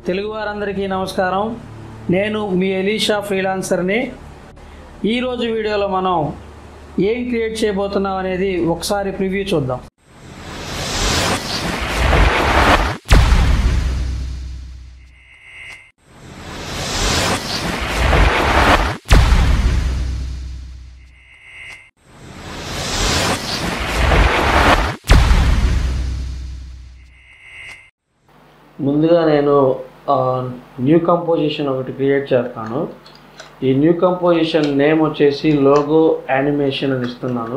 తెలుగు వారందరికీ నమస్కారం నేను మీ ఎలీషా ఫ్రీలాన్సర్ని ఈరోజు వీడియోలో మనం ఏం క్రియేట్ చేయబోతున్నాం అనేది ఒకసారి ప్రివ్యూ చూద్దాం ముందుగా నేను న్యూ కంపోజిషన్ ఒకటి క్రియేట్ చేస్తాను ఈ న్యూ కంపోజిషన్ నేమ్ వచ్చేసి లోగో యానిమేషన్ అని ఇస్తున్నాను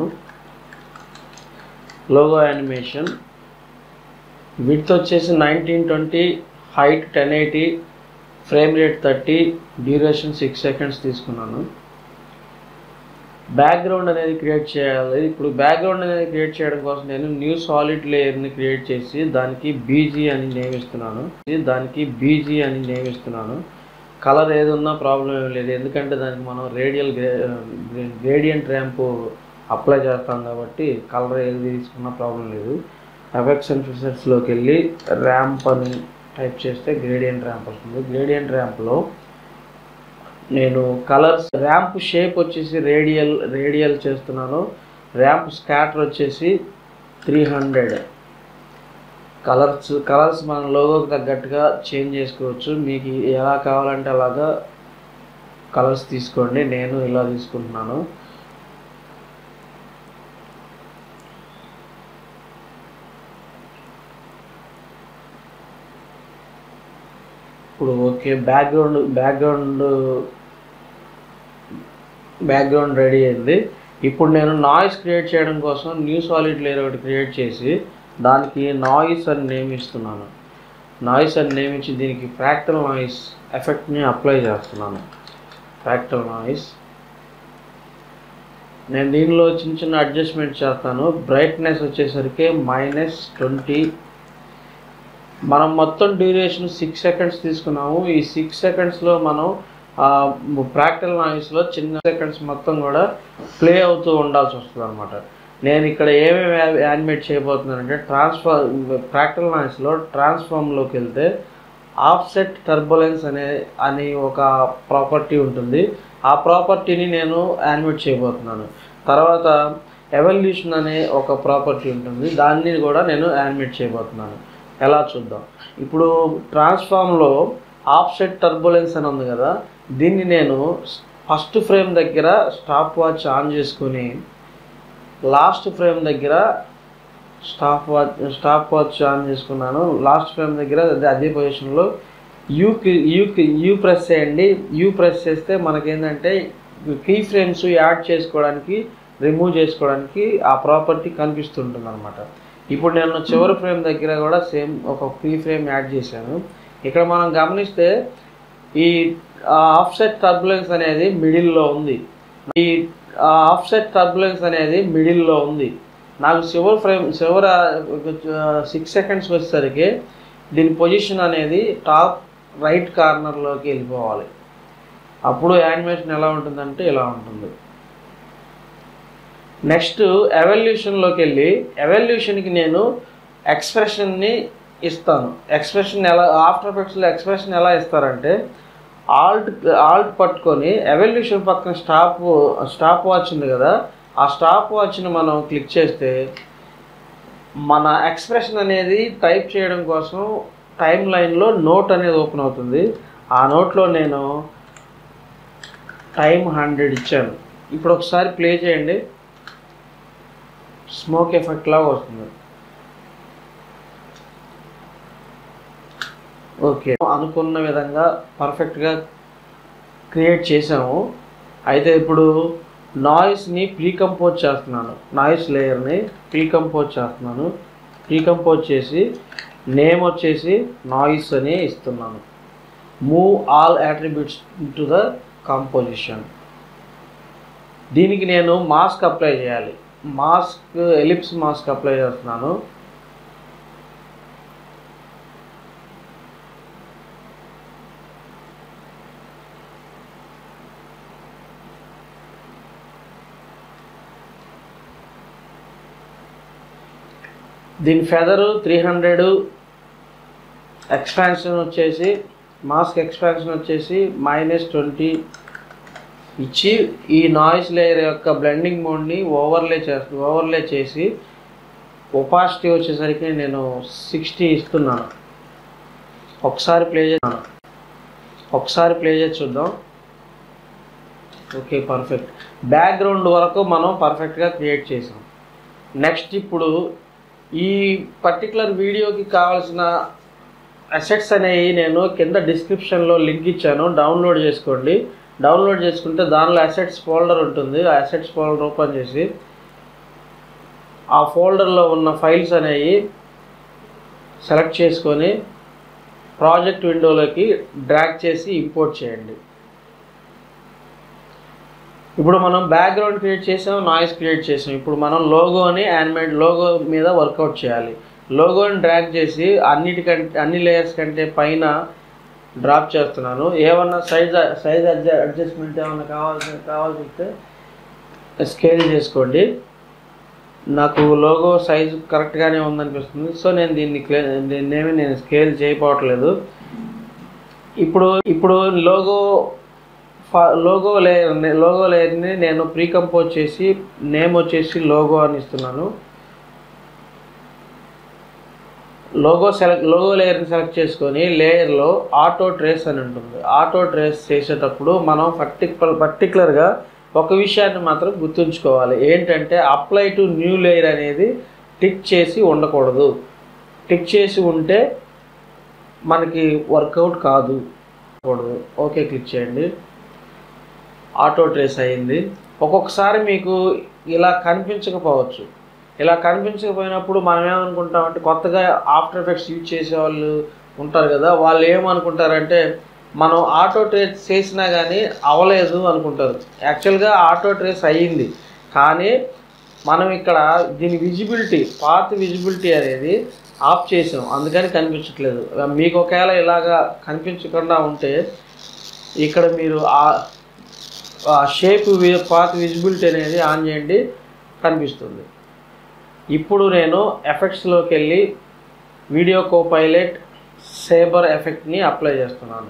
లోగో యానిమేషన్ విడ్త్ వచ్చేసి nineteen twenty height ten eighty frame rate thirty duration six seconds తీసుకున్నాను బ్యాక్గ్రౌండ్ అనేది క్రియేట్ చేయాలి ఇప్పుడు బ్యాక్గ్రౌండ్ అనేది క్రియేట్ చేయడం కోసం నేను న్యూ సాలిడ్ లేయర్ని క్రియేట్ చేసి దానికి బీజీ అని నేమ్ ఇస్తున్నాను దానికి బీజీ అని నేమ్ ఇస్తున్నాను కలర్ ఏది ఉన్నా ప్రాబ్లం ఏం లేదు ఎందుకంటే దానికి మనం రేడియల్ గ్రేడియంట్ ర్యాంప్ అప్లై చేస్తాం కాబట్టి కలర్ ఏది తీసుకున్నా ప్రాబ్లం లేదు ఎఫెక్ట్స్ అండ్ ఫీచర్స్లోకి వెళ్ళి ర్యాంప్ అని టైప్ చేస్తే గ్రేడియంట్ ర్యాంప్ వస్తుంది గ్రేడియంట్ ర్యాంప్లో నేను కలర్స్ ర్యాంప్ షేప్ వచ్చేసి రేడియల్ రేడియల్ చేస్తున్నాను ర్యాంప్ స్కాటర్ వచ్చేసి త్రీ హండ్రెడ్ కలర్స్ కలర్స్ మన లోగోకి తగ్గట్టుగా చేంజ్ చేసుకోవచ్చు మీకు ఎలా కావాలంటే అలాగా కలర్స్ తీసుకోండి నేను ఇలా తీసుకుంటున్నాను ఇప్పుడు okay background background background ready అయింది ఇప్పుడు నేను నాయిస్ క్రియేట్ చేయడం కోసం న్యూ సాలిడ్ లేయర్ ఒకటి క్రియేట్ చేసి దానికి నాయిస్ అని నేమ్ ఇస్తున్నాను నాయిస్ అని నేమ్ ఇచ్చి దీనికి ఫ్రాక్టల్ నాయిస్ ఎఫెక్ట్ని అప్లై చేస్తున్నాను ఫ్రాక్టల్ నాయిస్ నేను దీనిలో చిన్న చిన్న అడ్జస్ట్మెంట్ చేస్తాను బ్రైట్నెస్ వచ్చేసరికి మైనస్ ట్వంటీ మనం మొత్తం డ్యూరేషన్ సిక్స్ సెకండ్స్ తీసుకున్నాము ఈ సిక్స్ సెకండ్స్లో మనం ప్రాక్టికల్ నాయిస్లో చిన్న సెకండ్స్ మొత్తం కూడా ప్లే అవుతూ ఉండాల్సి వస్తుంది అనమాట నేను ఇక్కడ ఏమేమి యానిమేట్ చేయబోతున్నానంటే ట్రాన్స్ఫార్ ప్రాక్టికల్ నాయిస్లో ట్రాన్స్ఫార్మ్లోకి వెళ్తే ఆఫ్సెట్ టర్బులెన్స్ అనే అని ఒక ప్రాపర్టీ ఉంటుంది ఆ ప్రాపర్టీని నేను యానిమేట్ చేయబోతున్నాను తర్వాత ఎవల్యూషన్ అనే ఒక ప్రాపర్టీ ఉంటుంది దాన్ని కూడా నేను యానిమేట్ చేయబోతున్నాను ఎలా చూద్దాం ఇప్పుడు ట్రాన్స్ఫామ్లో ఆఫ్సెట్ టర్బులెన్స్ అని ఉంది కదా దీన్ని నేను ఫస్ట్ ఫ్రేమ్ దగ్గర స్టాప్ వాచ్ ఆన్ చేసుకొని లాస్ట్ ఫ్రేమ్ దగ్గర stop watch stop watch on చేసుకున్నాను లాస్ట్ ఫ్రేమ్ దగ్గర అదే అదే పొజిషన్లో యూకి యూకి యూ ప్రెస్ చేయండి యూ ప్రెస్ చేస్తే మనకేంటంటే కీ ఫ్రేమ్స్ యాడ్ చేసుకోవడానికి రిమూవ్ చేసుకోవడానికి ఆ ప్రాపర్టీ కనిపిస్తుంటుంది అనమాట ఇప్పుడు నేను చివరి ఫ్రేమ్ దగ్గర కూడా సేమ్ ఒక ఫ్రీ ఫ్రేమ్ యాడ్ చేశాను ఇక్కడ మనం గమనిస్తే ఈ ఆఫ్సెట్ టర్బులెన్స్ అనేది మిడిల్లో ఉంది ఈ ఆఫ్సెట్ టర్బులెన్స్ అనేది మిడిల్లో ఉంది నాకు చివరి ఫ్రేమ్ చివర సిక్స్ సెకండ్స్ వచ్చేసరికి దీని పొజిషన్ అనేది టాప్ రైట్ కార్నర్లోకి వెళ్ళిపోవాలి అప్పుడు యానిమేషన్ ఎలా ఉంటుందంటే ఇలా ఉంటుంది నెక్స్ట్ ఎవల్యూషన్లోకి వెళ్ళి ఎవల్యూషన్కి నేను ఎక్స్ప్రెషన్ని ఇస్తాను ఎక్స్ప్రెషన్ ఎలా ఆఫ్టర్ ఎఫెక్ట్స్లో ఎక్స్ప్రెషన్ ఎలా ఇస్తారంటే ఆల్ట్ ఆల్ట్ పట్టుకొని ఎవల్యూషన్ పక్కన స్టాప్ స్టాప్ వాచ్ ఉంది కదా ఆ స్టాప్ వాచ్ని మనం క్లిక్ చేస్తే మన ఎక్స్ప్రెషన్ అనేది టైప్ చేయడం కోసం టైం లైన్లో నోట్ అనేది ఓపెన్ అవుతుంది ఆ నోట్లో నేను టైం హండ్రెడ్ ఇచ్చాను ఇప్పుడు ఒకసారి ప్లే చేయండి స్మోక్ ఎఫెక్ట్ లాగా వస్తుంది ఓకే అనుకున్న విధంగా పర్ఫెక్ట్గా క్రియేట్ చేసాము అయితే ఇప్పుడు నాయిస్ని ప్రీకంపోజ్ చేస్తున్నాను నాయిస్ లేయర్ని ప్రీకంపోజ్ చేస్తున్నాను ప్రీకంపోజ్ చేసి నేమ్ వచ్చేసి నాయిస్ అని ఇస్తున్నాను move all attributes to the composition దీనికి నేను మాస్క్ అప్లై చేయాలి మాస్క్ ఎలిప్స్ మాస్క్ అప్లై చేస్తున్నాను దీని ఫెదరు త్రీ హండ్రెడ్ ఎక్స్పాన్షన్ వచ్చేసి మాస్క్ ఎక్స్పాన్షన్ వచ్చేసి మైనస్ ట్వంటీ ఇచ్చి ఈ నాయిస్ లేయర్ యొక్క బ్లెండింగ్ మోడ్ని ఓవర్లే చేస్తూ ఓవర్లే చేసి ఒపాసిటీ వచ్చేసరికి నేను సిక్స్టీ ఇస్తున్నాను ఒకసారి ప్లే చేస్తాను ఒకసారి ప్లే చేసి చూద్దాం ఓకే పర్ఫెక్ట్ బ్యాక్గ్రౌండ్ వరకు మనం పర్ఫెక్ట్గా క్రియేట్ చేసాం నెక్స్ట్ ఇప్పుడు ఈ పర్టికులర్ వీడియోకి కావాల్సిన అసెట్స్ అనేవి నేను కింద డిస్క్రిప్షన్లో లింక్ ఇచ్చాను డౌన్లోడ్ చేసుకోండి డౌన్లోడ్ చేసుకుంటే దానిలో అసెట్స్ ఫోల్డర్ ఉంటుంది ఆ అసెట్స్ ఫోల్డర్ ఓపెన్ చేసి ఆ ఫోల్డర్లో ఉన్న ఫైల్స్ అనేవి సెలెక్ట్ చేసుకొని ప్రాజెక్ట్ విండోలోకి డ్రాగ్ చేసి ఇంపోర్ట్ చేయండి ఇప్పుడు మనం బ్యాక్గ్రౌండ్ క్రియేట్ చేసాం నాయిస్ క్రియేట్ చేసాం ఇప్పుడు మనం లోగోని యానిమేట్ లోగో మీద వర్కౌట్ చేయాలి లోగోని డ్రాగ్ చేసి అన్నిటికంటే అన్ని లేయర్స్ కంటే పైన డ్రాప్ చేస్తున్నాను ఏమన్నా సైజ్ సైజ్ అడ్జస్ట్మెంట్ ఏమన్నా కావాల్సి కావాల్సి వస్తే స్కేల్ చేసుకోండి నాకు లోగో సైజు కరెక్ట్గానే ఉందనిపిస్తుంది సో నేను దీన్ని క్లే దీన్నేమి నేను స్కేల్ చేయకపోవట్లేదు ఇప్పుడు ఇప్పుడు లోగో లోగో లేయర్ లోగో లేయర్ని నేను ప్రీ కంపోజ్ చేసి నేమ్ వచ్చేసి లోగో అని ఇస్తున్నాను లోగో సెలెక్ట్ లోగో లేయర్ని సెలెక్ట్ చేసుకొని లేయర్లో ఆటో ట్రేస్ అని ఉంటుంది ఆటో ట్రేస్ చేసేటప్పుడు మనం పర్టికులర్ పర్టికులర్గా ఒక విషయాన్ని మాత్రం గుర్తుంచుకోవాలి ఏంటంటే అప్లై టు న్యూ లేయర్ అనేది టిక్ చేసి ఉండకూడదు టిక్ చేసి ఉంటే మనకి వర్కౌట్ కాదు కూడదు ఓకే క్లిక్ చేయండి ఆటో ట్రేస్ అయింది ఒక్కొక్కసారి మీకు ఇలా కనిపించకపోవచ్చు ఇలా కనిపించకపోయినప్పుడు మనం ఏమనుకుంటామంటే కొత్తగా ఆఫ్టర్ ఎఫెక్ట్స్ యూజ్ చేసే వాళ్ళు ఉంటారు కదా వాళ్ళు ఏమనుకుంటారంటే మనం ఆటో ట్రేస్ చేసినా కానీ అవలేదు అనుకుంటారు యాక్చువల్గా ఆటో ట్రేస్ అయ్యింది కానీ మనం ఇక్కడ దీని విజిబిలిటీ పాత్ విజిబిలిటీ అనేది ఆఫ్ చేసాం అందుకని కనిపించట్లేదు మీకు ఒకవేళ ఇలాగా కనిపించకుండా ఉంటే ఇక్కడ మీరు ఆ షేప్ పాత్ విజిబిలిటీ అనేది ఆన్ చేయండి కనిపిస్తుంది ఇప్పుడు నేను ఎఫెక్ట్స్లోకి వెళ్ళి వీడియో కో పైలట్ సేబర్ ఎఫెక్ట్ని అప్లై చేస్తున్నాను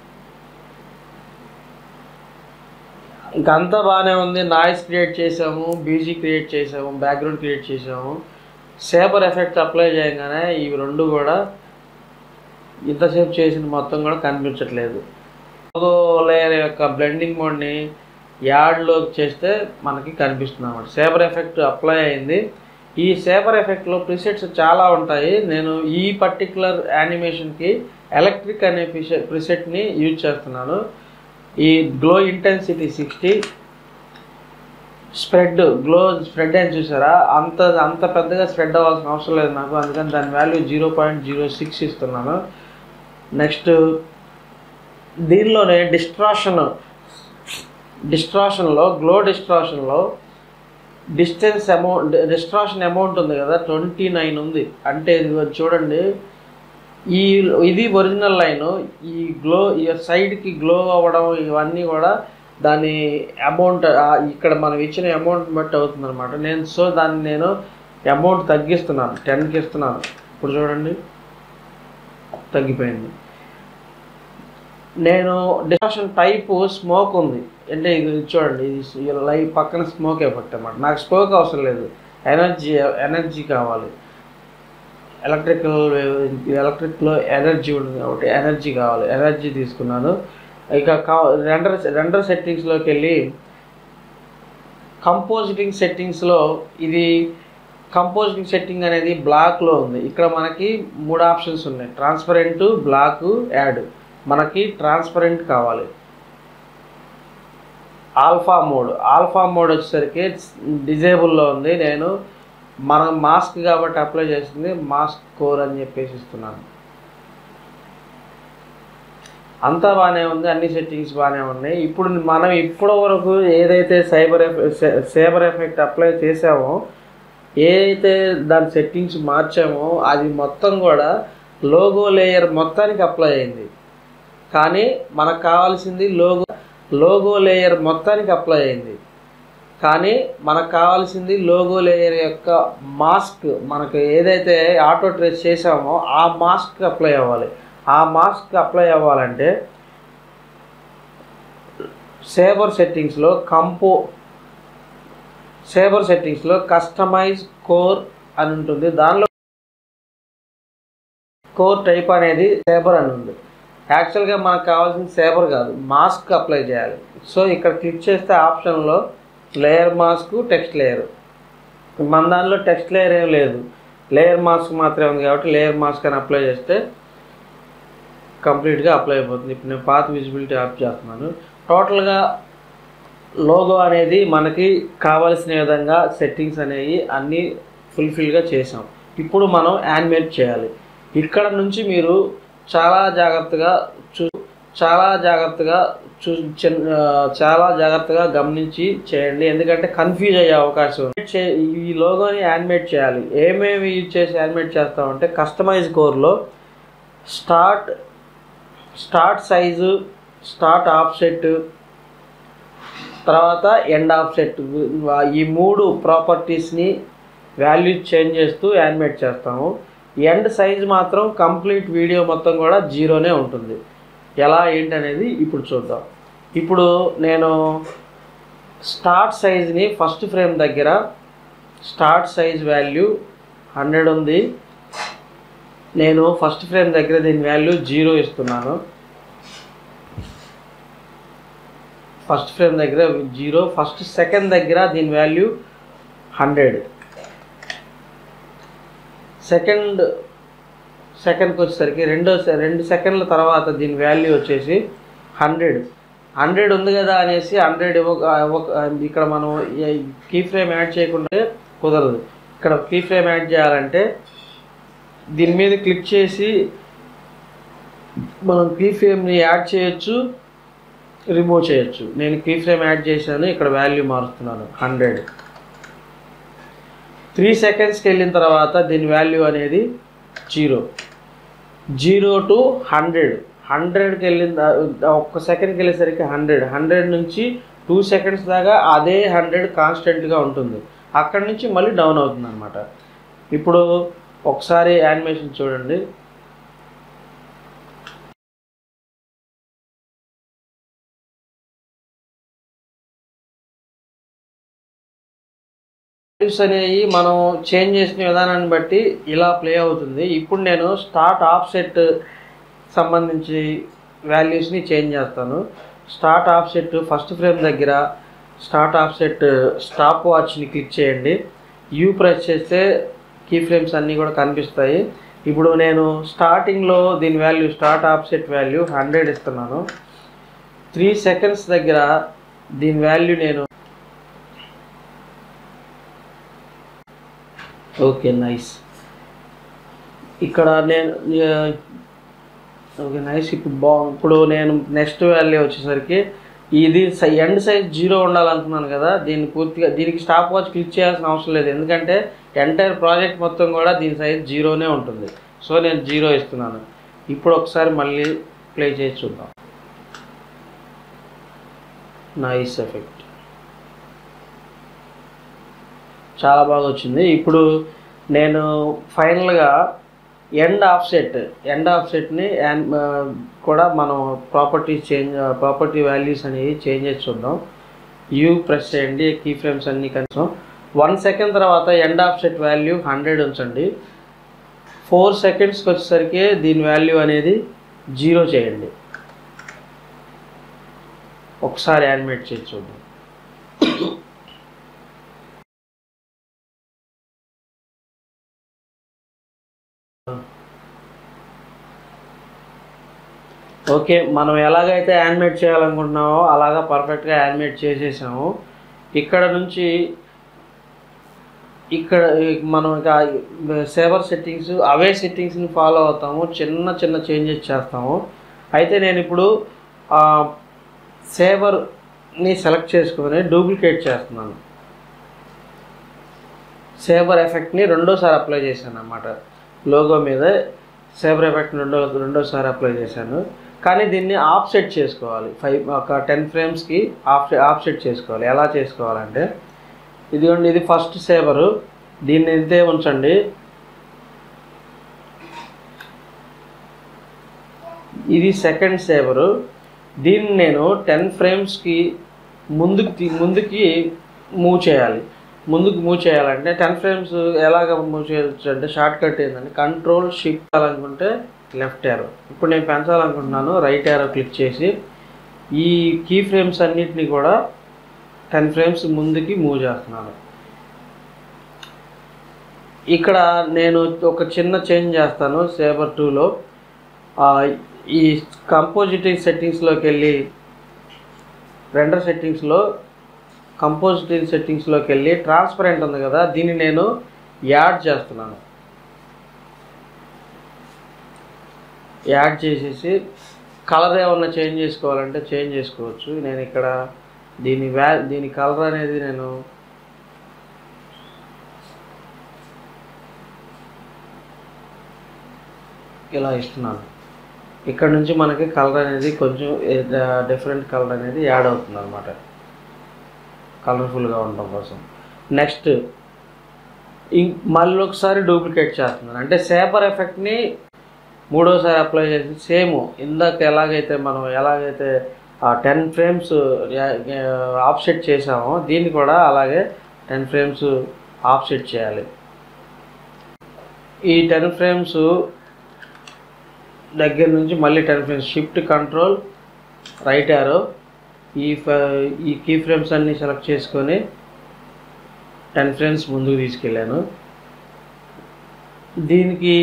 ఇంకంతా బాగానే ఉంది నాయిస్ క్రియేట్ చేసాము బీజీ క్రియేట్ చేసాము బ్యాక్గ్రౌండ్ క్రియేట్ చేసాము సేబర్ ఎఫెక్ట్ అప్లై చేయగానే ఇవి రెండు కూడా ఇంతసేపు చేసిన మొత్తం కూడా కనిపించట్లేదు లోగో లేయర్ యొక్క బ్లెండింగ్ మోడ్ని యాడ్లోకి చేస్తే మనకి కనిపిస్తుంది అన్నమాట సేబర్ ఎఫెక్ట్ అప్లై అయింది ఈ సేబర్ ఎఫెక్ట్లో ప్రిసెట్స్ చాలా ఉంటాయి నేను ఈ పర్టికులర్ యానిమేషన్కి ఎలక్ట్రిక్ అనే ప్రిసెట్ని యూజ్ చేస్తున్నాను ఈ glow intensity sixty spread glow spread అని చూసారా అంత అంత పెద్దగా స్ప్రెడ్ అవ్వాల్సిన అవసరం లేదు నాకు అందుకని దాని value zero point zero six ఇస్తున్నాను నెక్స్ట్ దీనిలోనే డిస్ట్రాషన్ డిస్ట్రాషన్లో గ్లో డిస్ట్రాషన్లో డిస్టెన్స్ అమౌంట్ డిస్ట్రాషన్ అమౌంట్ ఉంది కదా ట్వంటీ నైన్ ఉంది అంటే ఇది చూడండి ఈ ఇది ఒరిజినల్ లైన్ ఈ గ్లో ఈ సైడ్కి గ్లో అవ్వడం ఇవన్నీ కూడా దాని అమౌంట్ ఇక్కడ మనం ఇచ్చిన అమౌంట్ బట్టి అవుతుంది అనమాట నేను సో దాన్ని నేను అమౌంట్ తగ్గిస్తున్నాను టెన్కి ఇస్తున్నాను ఇప్పుడు చూడండి తగ్గిపోయింది నేను డిస్ట్రాక్షన్ టైప్ స్మోక్ ఉంది అంటే ఇది చూడండి ఇది లైవ్ పక్కన స్మోక్ ఎఫెక్ట్ అనమాట నాకు స్మోక్ అవసరం లేదు ఎనర్జీ ఎనర్జీ కావాలి ఎలక్ట్రికల్ ఎలక్ట్రిక్లో ఎనర్జీ ఉంటుంది కాబట్టి ఎనర్జీ కావాలి ఎనర్జీ తీసుకున్నాను ఇక కా రెండర్ రెండర్ సెట్టింగ్స్లోకి వెళ్ళి కంపోజిటింగ్ సెట్టింగ్స్లో ఇది కంపోజిటింగ్ సెట్టింగ్ అనేది బ్లాక్లో ఉంది ఇక్కడ మనకి మూడు ఆప్షన్స్ ఉన్నాయి ట్రాన్స్పరెంట్ బ్లాక్ యాడ్ మనకి ట్రాన్స్పరెంట్ కావాలి ఆల్ఫా మోడ్ ఆల్ఫా మోడ్ వచ్చేసరికి డిజేబుల్లో ఉంది నేను మనం మాస్క్ కాబట్టి అప్లై చేసింది మాస్క్ కోర్ అని చెప్పేసి ఇస్తున్నాను అంతా బాగానే ఉంది అన్ని సెట్టింగ్స్ బాగానే ఉన్నాయి ఇప్పుడు మనం ఇప్పటి వరకు ఏదైతే సైబర్ సైబర్ ఎఫెక్ట్ అప్లై చేసామో ఏదైతే దాని సెట్టింగ్స్ మార్చామో అది మొత్తం కూడా లోగో లేయర్ మొత్తానికి అప్లై అయింది కానీ మనకు కావాల్సింది లోగో లోగో లేయర్ మొత్తానికి అప్లై అయింది కానీ మనకు కావాల్సింది లోగో లేయర్ యొక్క మాస్క్ మనకు ఏదైతే ఆటో ట్రేస్ చేసామో ఆ మాస్క్ అప్లై అవ్వాలి ఆ మాస్క్ అప్లై అవ్వాలంటే సేవర్ సెట్టింగ్స్లో కంపో సేవర్ సెట్టింగ్స్లో కస్టమైజ్ కోర్ అని ఉంటుంది దానిలో కోర్ టైప్ అనేది సేబర్ అని ఉంది యాక్చువల్గా మనకు కావాల్సిన సేబర్ కాదు మాస్క్ అప్లై చేయాలి సో ఇక్కడ క్లిక్ చేస్తే ఆప్షన్లో లేయర్ మాస్క్ టెక్స్ట్ లేయర్ మన దానిలో టెక్స్ట్ లేయర్ ఏం లేదు లేయర్ మాస్క్ మాత్రమే ఉంది కాబట్టి లేయర్ మాస్క్ అని అప్లై చేస్తే కంప్లీట్గా అప్లై అయిపోతుంది ఇప్పుడు నేను పాత విజిబిలిటీ ఆఫ్ చేస్తున్నాను టోటల్గా లోగో అనేది మనకి కావలసిన విధంగా సెట్టింగ్స్ అనేవి అన్నీ ఫుల్ఫిల్గా చేసాం ఇప్పుడు మనం యానిమేట్ చేయాలి ఇక్కడ నుంచి మీరు చాలా జాగ్రత్తగా చూ చాలా జాగ్రత్తగా చూ చిన్న చాలా జాగ్రత్తగా గమనించి చేయండి ఎందుకంటే కన్ఫ్యూజ్ అయ్యే అవకాశం ఉంది చే- ఈ లోగోని యానిమేట్ చేయాలి ఏమేమి యూజ్ చేసి యానిమేట్ చేస్తామంటే కస్టమైజ్ కోర్లో start start size start offset తర్వాత ఎండ్ ఆఫ్సెట్ ఈ మూడు ప్రాపర్టీస్ని వాల్యూ చేంజ్ చేస్తూ యానిమేట్ చేస్తాము ఎండ్ సైజ్ మాత్రం కంప్లీట్ వీడియో మొత్తం కూడా జీరోనే ఉంటుంది ఎలా ఏంటి అనేది ఇప్పుడు చూద్దాం ఇప్పుడు నేను స్టార్ట్ సైజ్ని ఫస్ట్ ఫ్రేమ్ దగ్గర స్టార్ట్ సైజ్ వాల్యూ హండ్రెడ్ ఉంది నేను ఫస్ట్ ఫ్రేమ్ దగ్గర దీని వాల్యూ జీరో ఇస్తున్నాను ఫస్ట్ ఫ్రేమ్ దగ్గర జీరో ఫస్ట్ సెకండ్ దగ్గర దీని వాల్యూ హండ్రెడ్ సెకండ్ సెకండ్కి వచ్చేసరికి రెండో సె- రెండు సెకండ్ల తర్వాత దీని వాల్యూ వచ్చేసి హండ్రెడ్ హండ్రెడ్ ఉంది కదా అనేసి హండ్రెడ్ ఇక్కడ మనం కీ ఫ్రేమ్ యాడ్ చేయకుండా కుదరదు ఇక్కడ కీ ఫ్రేమ్ యాడ్ చేయాలంటే దీని మీద క్లిక్ చేసి మనం కీ ఫ్రేమ్ని యాడ్ చేయొచ్చు రిమూవ్ చేయొచ్చు నేను కీ ఫ్రేమ్ యాడ్ చేశాను ఇక్కడ వాల్యూ మారుస్తున్నాను హండ్రెడ్ త్రీ సెకండ్స్కి వెళ్ళిన తర్వాత దీని వాల్యూ అనేది జీరో జీరో టు హండ్రెడ్ హండ్రెడ్కి వెళ్ళిన దా- ఒక్క సెకండ్కి వెళ్ళేసరికి హండ్రెడ్ హండ్రెడ్ నుంచి టూ సెకండ్స్ దాకా అదే హండ్రెడ్ కాన్స్టెంట్గా ఉంటుంది అక్కడి నుంచి మళ్ళీ డౌన్ అవుతుంది అనమాట ఇప్పుడు ఒకసారి యానిమేషన్ చూడండి వాల్యూస్ అనేవి మనం చేంజ్ చేసిన విధానాన్ని బట్టి ఇలా ప్లే అవుతుంది ఇప్పుడు నేను స్టార్ట్ ఆఫ్సెట్ సంబంధించి వాల్యూస్ని చేంజ్ చేస్తాను స్టార్ట్ ఆఫ్సెట్ ఫస్ట్ ఫ్రేమ్ దగ్గర స్టార్ట్ ఆఫ్సెట్ స్టాప్ వాచ్ని క్లిక్ చేయండి యూ ప్రెస్ చేస్తే కీ ఫ్రేమ్స్ అన్నీ కూడా కనిపిస్తాయి ఇప్పుడు నేను స్టార్టింగ్లో దీని value start offset value hundred ఇస్తున్నాను త్రీ సెకండ్స్ దగ్గర దీని వాల్యూ నేను ఓకే నైస్ ఇక్కడ నేను ఓకే నైస్ ఇప్పుడు బా ఇప్పుడు నేను నెక్స్ట్ వాల్యూ వచ్చేసరికి ఇది ఎండ్ సైజ్ జీరో ఉండాలనుకున్నాను కదా దీన్ని పూర్తిగా దీనికి స్టాప్ వాచ్ క్లిక్ చేయాల్సిన అవసరం లేదు ఎందుకంటే ఎంటైర్ ప్రాజెక్ట్ మొత్తం కూడా దీని సైజ్ జీరోనే ఉంటుంది సో నేను జీరో ఇస్తున్నాను ఇప్పుడు ఒకసారి మళ్ళీ ప్లే చేసి చూద్దాం నైస్ ఎఫెక్ట్ చాలా బాగా వచ్చింది ఇప్పుడు నేను ఫైనల్గా ఎండ్ ఆఫ్సెట్ ఎండ్ ఆఫ్సెట్ని కూడా మనం ప్రాపర్టీ చేంజ్ ప్రాపర్టీ వాల్యూస్ అనేవి చేంజ్ చేసి చూద్దాం యూ ప్రెస్ చేయండి కీ ఫ్రేమ్స్ అన్ని కనీసం వన్ సెకండ్ తర్వాత ఎండ్ ఆఫ్సెట్ వాల్యూ హండ్రెడ్ ఉంచండి ఫోర్ సెకండ్స్కి వచ్చేసరికి దీని వాల్యూ అనేది జీరో చేయండి ఒకసారి యానిమేట్ చేసి చూద్దాం ఓకే మనం ఎలాగైతే యానిమేట్ చేయాలనుకుంటున్నామో అలాగా పర్ఫెక్ట్గా యానిమేట్ చేసేసాము ఇక్కడ నుంచి ఇక్కడ మనం ఇక సేవర్ సెట్టింగ్స్ అవే సెట్టింగ్స్ని ఫాలో అవుతాము చిన్న చిన్న చేంజెస్ చేస్తాము అయితే నేను ఇప్పుడు సేవర్ని సెలెక్ట్ చేసుకొని డూప్లికేట్ చేస్తున్నాను సేవర్ ఎఫెక్ట్ని రెండోసారి అప్లై చేశాను అన్నమాట లోగో మీద సేవర్ ఎఫెక్ట్ రెండో రెండోసారి అప్లై చేశాను కానీ దీన్ని ఆఫ్సెట్ చేసుకోవాలి ఫైవ్ ఒక టెన్ ఫ్రేమ్స్కి ఆఫ్ ఆఫ్సెట్ చేసుకోవాలి ఎలా చేసుకోవాలంటే ఇదిగోండి ఇది ఫస్ట్ సేవరు దీన్ని ఇంతే ఉంచండి ఇది సెకండ్ సేవరు దీన్ని నేను టెన్ ఫ్రేమ్స్కి ముందుకు తీ- ముందుకి మూవ్ చేయాలి ముందుకు మూవ్ చేయాలంటే టెన్ ఫ్రేమ్స్ ఎలాగ మూవ్ చేయొచ్చు అంటే షార్ట్ కట్ ఏంటంటే కంట్రోల్ షిఫ్ట్ అనుకుంటే లెఫ్ట్ యారో ఇప్పుడు నేను పెంచాలనుకుంటున్నాను రైట్ యారో క్లిక్ చేసి ఈ కీ ఫ్రేమ్స్ అన్నిటిని కూడా టెన్ ఫ్రేమ్స్ ముందుకి మూవ్ చేస్తున్నాను ఇక్కడ నేను ఒక చిన్న చేంజ్ చేస్తాను సేబర్ టూలో ఈ కంపోజిటింగ్ సెట్టింగ్స్లోకి వెళ్ళి రెండర్ సెట్టింగ్స్లో కంపోజిటింగ్ సెట్టింగ్స్లోకి వెళ్ళి ట్రాన్స్పరెంట్ ఉంది కదా దీన్ని నేను యాడ్ చేస్తున్నాను యాడ్ చేసేసి కలర్ ఏమన్నా చేంజ్ చేసుకోవాలంటే చేంజ్ చేసుకోవచ్చు నేను ఇక్కడ దీని వ్యా దీని కలర్ అనేది నేను ఇలా ఇస్తున్నాను ఇక్కడ నుంచి మనకి కలర్ అనేది కొంచెం డిఫరెంట్ కలర్ అనేది యాడ్ అవుతుంది అనమాట కలర్ఫుల్గా ఉండడం కోసం నెక్స్ట్ ఇం- మళ్ళీ ఒకసారి డూప్లికేట్ చేస్తున్నాను అంటే సేపర్ ఎఫెక్ట్ని మూడోసారి అప్లై చేసి సేమ్ ఇందాక ఎలాగైతే మనం ఎలాగైతే ఆ టెన్ ఫ్రేమ్స్ ఆఫ్సెట్ చేసామో దీన్ని కూడా అలాగే టెన్ ఫ్రేమ్స్ ఆఫ్సెట్ చేయాలి ఈ టెన్ ఫ్రేమ్స్ దగ్గర నుంచి మళ్ళీ ten frames shift control right arrow ఈ ఫ- ఈ కీ ఫ్రేమ్స్ అన్నీ సెలెక్ట్ చేసుకొని టెన్ ఫ్రేమ్స్ ముందుకు తీసుకెళ్ళాను దీనికి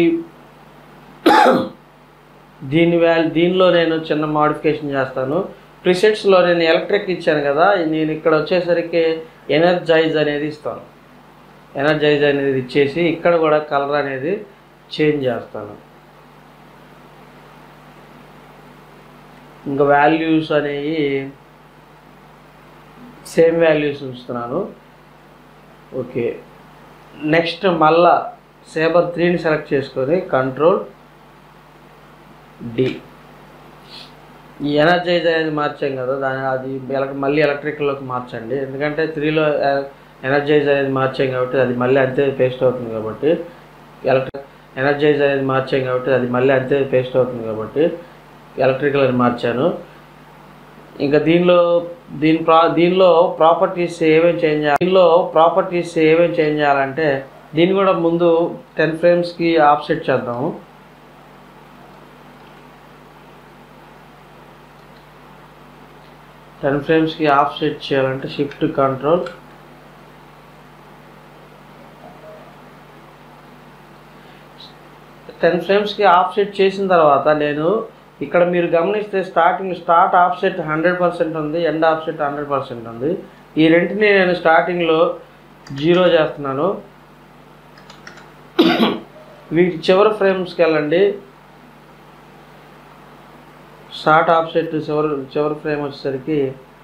దీని వాల్ దీనిలో నేను చిన్న మాడిఫికేషన్ చేస్తాను ప్రిసెట్స్లో నేను ఎలక్ట్రిక్ ఇచ్చాను కదా నేను ఇక్కడ వచ్చేసరికి ఎనర్జైజ్ అనేది ఇస్తాను ఎనర్జైజ్ అనేది ఇచ్చేసి ఇక్కడ కూడా కలర్ అనేది చేంజ్ చేస్తాను ఇంకా వాల్యూస్ అనేవి సేమ్ వాల్యూస్ ఉంచుతున్నాను ఓకే నెక్స్ట్ మళ్ళా సేబర్ త్రీని సెలెక్ట్ చేసుకొని కంట్రోల్ డి ఈ ఎనర్జైజ్ అనేది మార్చాం కదా దాని అది ఎలక్ మళ్ళీ ఎలక్ట్రికల్లోకి మార్చండి ఎందుకంటే త్రీలో ఎనర్జైజ్ అనేది మార్చాం కాబట్టి అది మళ్ళీ అంతే పేస్ట్ అవుతుంది కాబట్టి ఎలక్ట్రిక్ ఎనర్జైజ్ అనేది మార్చాం కాబట్టి అది మళ్ళీ అంతే పేస్ట్ అవుతుంది కాబట్టి ఎలక్ట్రికల్ అని మార్చాను ఇంకా దీనిలో దీని ప్రా దీనిలో ప్రాపర్టీస్ ఏమేమి చేంజ్ చేయాలి దీనిలో ప్రాపర్టీస్ ఏమేమి చేంజ్ చేయాలంటే దీన్ని కూడా ముందు టెన్ ఫ్రేమ్స్కి ఆఫ్సెట్ చేద్దాము టెన్ ఫ్రేమ్స్కి ఆఫ్ సెట్ చేయాలంటే షిఫ్ట్ కంట్రోల్ టెన్ ఫ్రేమ్స్కి ఆఫ్ సెట్ చేసిన తర్వాత నేను ఇక్కడ మీరు గమనిస్తే starting start offset hundred percent ఉంది end offset hundred percent ఉంది ఈ రెంటిని నేను స్టార్టింగ్లో జీరో చేస్తున్నాను వీటి చివరి ఫ్రేమ్స్కి వెళ్ళండి స్టార్ట్ ఆఫ్ సెట్ చివరి చివరి ఫ్రేమ్ వచ్చేసరికి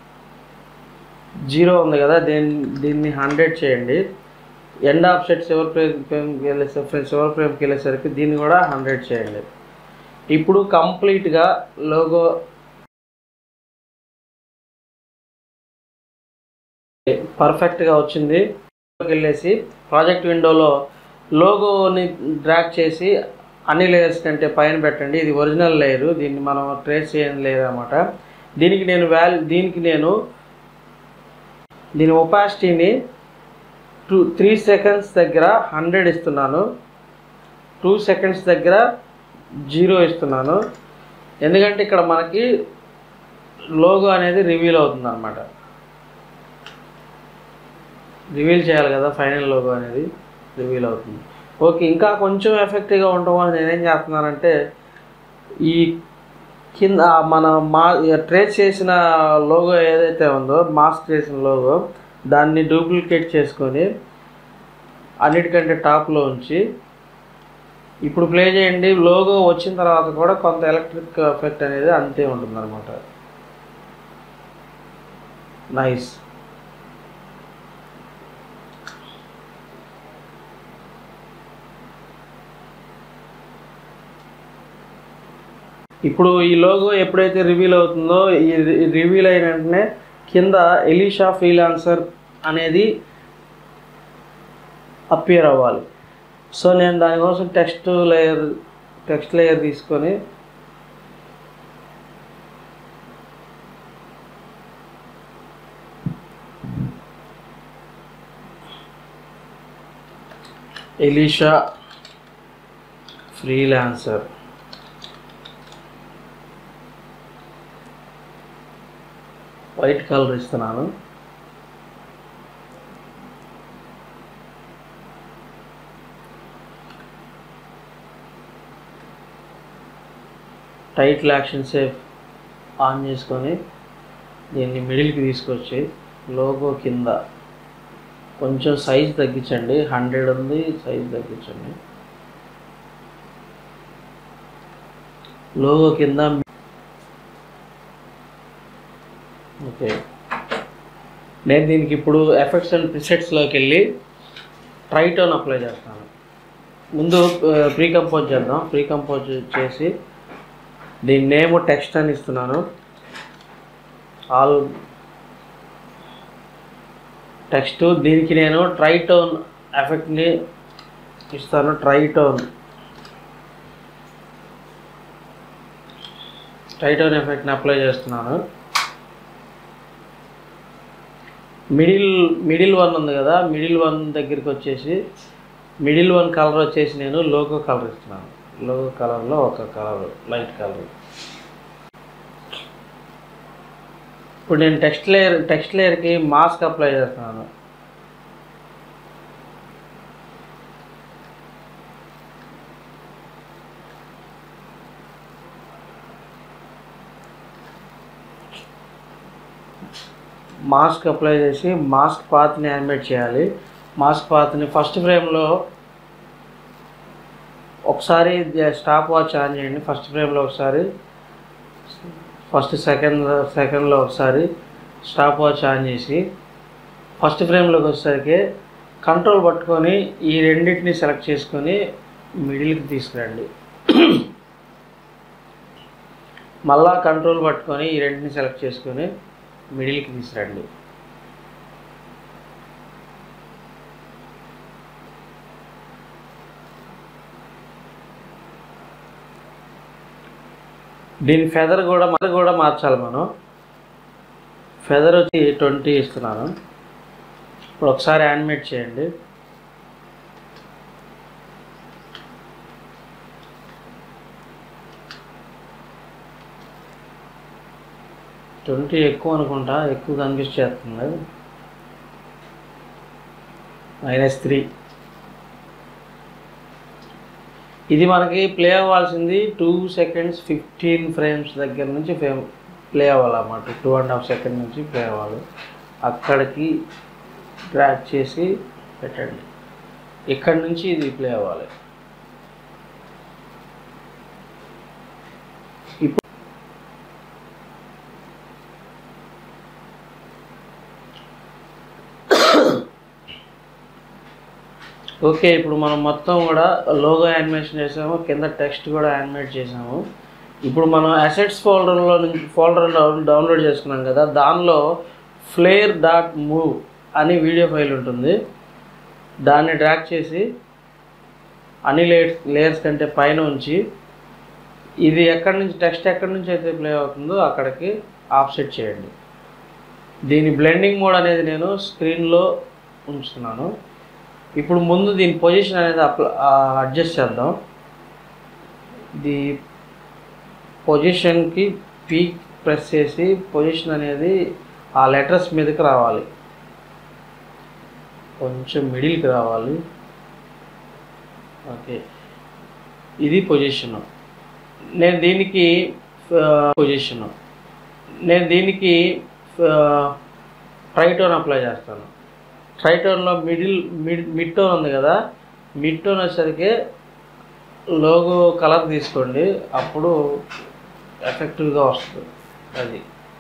జీరో ఉంది కదా దీన్ని దీన్ని హండ్రెడ్ చేయండి ఎండ్ ఆఫ్ సెట్ చివరి ఫ్రేమ్ ఫ్రేమ్కి వెళ్ళేసరికి చివరి ఫ్రేమ్కి వెళ్ళేసరికి దీన్ని కూడా హండ్రెడ్ చేయండి ఇప్పుడు కంప్లీట్గా లోగో పర్ఫెక్ట్గా వచ్చింది వెళ్ళేసి ప్రాజెక్ట్ విండోలో లోగోని డ్రాగ్ చేసి అన్ని లేయర్స్ కంటే పైన పెట్టండి ఇది ఒరిజినల్ లేయర్ దీన్ని మనం ట్రేస్ చేయని లేయర్ అనమాట దీనికి నేను వాల్యూ దీనికి నేను దీని ఒపాసిటీని టూ త్రీ సెకండ్స్ దగ్గర హండ్రెడ్ ఇస్తున్నాను టూ సెకండ్స్ దగ్గర జీరో ఇస్తున్నాను ఎందుకంటే ఇక్కడ మనకి లోగో అనేది రివీల్ అవుతుంది అనమాట రివీల్ చేయాలి కదా ఫైనల్ లోగో అనేది రివీల్ అవుతుంది ఓకే ఇంకా కొంచెం ఎఫెక్టివ్గా ఉండమని నేనేం చేస్తున్నానంటే ఈ కింద మన మా ట్రేస్ చేసిన లోగో ఏదైతే ఉందో మాస్క్ చేసిన లోగో దాన్ని డూప్లికేట్ చేసుకొని అన్నిటికంటే టాప్లో ఉంచి ఇప్పుడు ప్లే చేయండి లోగో వచ్చిన తర్వాత కూడా కొంత ఎలక్ట్రిక్ ఎఫెక్ట్ అనేది అంతే ఉంటుంది అనమాట నైస్ ఇప్పుడు ఈ లోగో ఎప్పుడైతే రివీల్ అవుతుందో ఈ రివీల్ అయిన వెంటనే కింద ఎలీషా ఫ్రీలాన్సర్ అనేది అపియర్ అవ్వాలి సో నేను దానికోసం టెక్స్ట్ లేయర్ టెక్స్ట్ లేయర్ తీసుకొని ఎలీషా ఫ్రీలాన్సర్ వైట్ కలర్ ఇస్తున్నాను టైటిల్ యాక్షన్ సేఫ్ ఆన్ చేసుకొని దీన్ని మిడిల్కి తీసుకొచ్చి లోగో కింద కొంచెం సైజ్ తగ్గించండి హండ్రెడ్ ఉంది సైజ్ తగ్గించండి లోగో కింద ఓకే నేను దీనికి ఇప్పుడు ఎఫెక్ట్స్ అండ్ ప్రిసెట్స్లోకి వెళ్ళి ట్రైటోన్ అప్లై చేస్తాను ముందు ప్రీ కంపోజ్ చేద్దాం ప్రీ కంపోజ్ చేసి దీని నేమ్ టెక్స్ట్ అని ఇస్తున్నాను ఆల్ టెక్స్ట్ దీనికి నేను ట్రైటోన్ ఎఫెక్ట్ని ఇస్తాను ట్రైటోన్ ట్రైటోన్ ఎఫెక్ట్ని అప్లై చేస్తున్నాను మిడిల్ మిడిల్ వన్ ఉంది కదా మిడిల్ వన్ దగ్గరికి వచ్చేసి మిడిల్ వన్ కలర్ వచ్చేసి నేను లోగో కలర్ ఇస్తున్నాను లోగో కలర్లో ఒక కలర్ లైట్ కలర్ ఇప్పుడు నేను టెక్స్ట్ లేయర్ టెక్స్ట్ లేయర్కి మాస్క్ అప్లై చేస్తున్నాను మాస్క్ అప్లై చేసి మాస్క్ పాత్ని యానిమేట్ చేయాలి మాస్క్ పాత్ని ఫస్ట్ ఫ్రేమ్లో ఒకసారి స్టాప్ వాచ్ ఆన్ చేయండి ఫస్ట్ ఫ్రేమ్లో ఒకసారి ఫస్ట్ సెకండ్ సెకండ్లో ఒకసారి స్టాప్ వాచ్ ఆన్ చేసి ఫస్ట్ ఫ్రేమ్లోకి వచ్చేసరికి కంట్రోల్ పట్టుకొని ఈ రెండింటిని సెలెక్ట్ చేసుకొని మిడిల్కి తీసుకురండి మళ్ళా కంట్రోల్ పట్టుకొని ఈ రెండింటిని సెలెక్ట్ చేసుకొని మిడిల్కి తీసుకురండి దీని ఫెదర్ కూడా మన కూడా మార్చాలి మనం ఫెదర్ వచ్చి ట్వంటీ ఇస్తున్నాను ఇప్పుడు ఒకసారి యానిమేట్ చేయండి ట్వంటీ ఎక్కువ అనుకుంటా ఎక్కువ కనిపించేస్తుంది మైనస్ త్రీ ఇది మనకి ప్లే అవ్వాల్సింది టూ సెకండ్స్ ఫిఫ్టీన్ ఫ్రేమ్స్ దగ్గర నుంచి ఫేమ్ ప్లే అవ్వాలన్నమాట టూ అండ్ హాఫ్ సెకండ్ నుంచి ప్లే అవ్వాలి అక్కడికి డ్రాక్ చేసి పెట్టండి ఇక్కడి నుంచి ఇది ప్లే అవ్వాలి ఇప్పుడు ఓకే ఇప్పుడు మనం మొత్తం కూడా లోగో యానిమేషన్ చేసాము కింద టెక్స్ట్ కూడా యానిమేట్ చేసాము ఇప్పుడు మనం అసెట్స్ ఫోల్డర్లో నుంచి ఫోల్డర్ డౌన్లోడ్ చేసుకున్నాం కదా దానిలో ఫ్లేర్ డాట్ మూవ్ అని వీడియో ఫైల్ ఉంటుంది దాన్ని డ్రాక్ చేసి అన్ని లేయర్స్ లేయర్స్ కంటే పైన ఉంచి ఇది ఎక్కడి నుంచి టెక్స్ట్ ఎక్కడి నుంచి అయితే ప్లే అవుతుందో అక్కడికి ఆఫ్సెట్ చేయండి దీని బ్లెండింగ్ మోడ్ అనేది నేను స్క్రీన్లో ఉంచుతున్నాను ఇప్పుడు ముందు దీని పొజిషన్ అనేది అప్ల అడ్జస్ట్ చేద్దాం ఇది పొజిషన్కి పీక్ ప్రెస్ చేసి పొజిషన్ అనేది ఆ లెటర్స్ మీదకి రావాలి కొంచెం మిడిల్కి రావాలి ఓకే ఇది పొజిషన్ నేను దీనికి పొజిషన్ నేను దీనికి ట్రైటోన్ అప్లై చేస్తాను ట్రైటోన్లో మిడిల్ మిడ్ మిడ్ టోన్ ఉంది కదా మిడ్ టోన్ వచ్చేసరికి లోగో కలర్ తీసుకోండి అప్పుడు ఎఫెక్టివ్గా వస్తుంది అది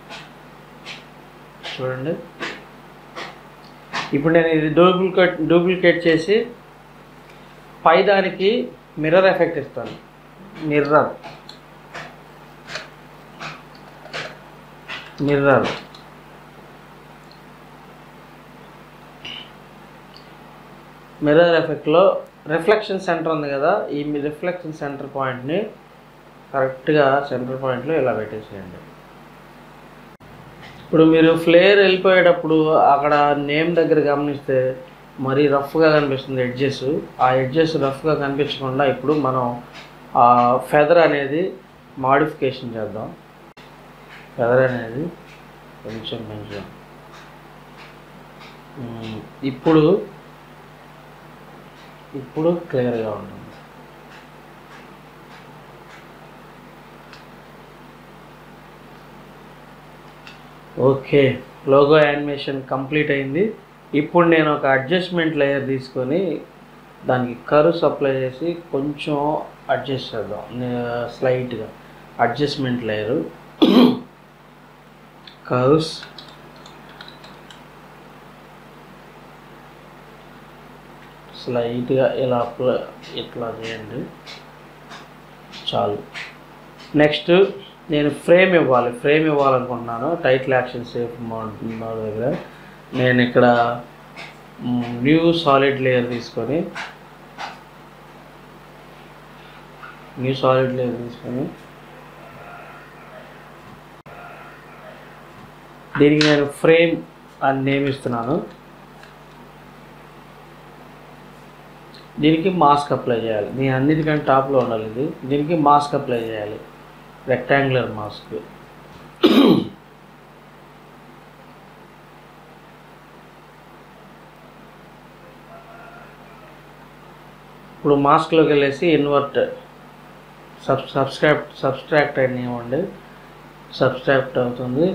చూడండి ఇప్పుడు నేను ఇది డూప్లికేట్ డూప్లికేట్ చేసి పై దానికి మిర్రర్ ఎఫెక్ట్ ఇస్తాను మిర్రర్ మిర్రర్ మిర్రర్ ఎఫెక్ట్లో రిఫ్లెక్షన్ సెంటర్ ఉంది కదా ఈ రిఫ్లెక్షన్ సెంటర్ పాయింట్ని కరెక్ట్గా సెంటర్ పాయింట్లో ఇలా పెట్టేసేయండి ఇప్పుడు మీరు ఫ్లేర్ వెళ్ళిపోయేటప్పుడు అక్కడ నేమ్ దగ్గర గమనిస్తే మరీ రఫ్గా కనిపిస్తుంది ఎడ్జెస్ ఆ ఎడ్జెస్ రఫ్గా కనిపించకుండా ఇప్పుడు మనం ఆ ఫెదర్ అనేది మాడిఫికేషన్ చేద్దాం ఫెదర్ అనేది కొంచెం కొంచెం మ్మ్. ఇప్పుడు ఇప్పుడు క్లియర్గా ఉంటుంది ఓకే లోగో యానిమేషన్ కంప్లీట్ అయింది ఇప్పుడు నేను ఒక అడ్జస్ట్మెంట్ లేయర్ తీసుకొని దానికి కర్వ్స్ అప్లై చేసి కొంచెం అడ్జస్ట్ చేద్దాం స్లైట్గా అడ్జస్ట్మెంట్ లేయరు కర్వ్స్ స్లైట్గా ఇలా అప్లై ఇట్లా చేయండి చాలు నెక్స్ట్ నేను ఫ్రేమ్ ఇవ్వాలి ఫ్రేమ్ ఇవ్వాలనుకుంటున్నాను title action safe mode mode దగ్గర నేను ఇక్కడ న్యూ సాలిడ్ లేయర్ తీసుకొని న్యూ సాలిడ్ లేయర్ తీసుకొని దీనికి నేను ఫ్రేమ్ అని నేమ్ ఇస్తున్నాను దీనికి మాస్క్ అప్లై చేయాలి నేను అన్నిటికంటే టాప్లో ఉండాలి ఇది దీనికి మాస్క్ అప్లై చేయాలి రెక్టాంగులర్ మాస్క్ ఇప్పుడు మాస్క్లోకి వెళ్ళేసి ఇన్వర్ట్ సబ్ సబ్స్క్రైబ్ సబ్స్ట్రాక్ట్ అని ఇవ్వండి సబ్స్ట్రాక్ట్ అవుతుంది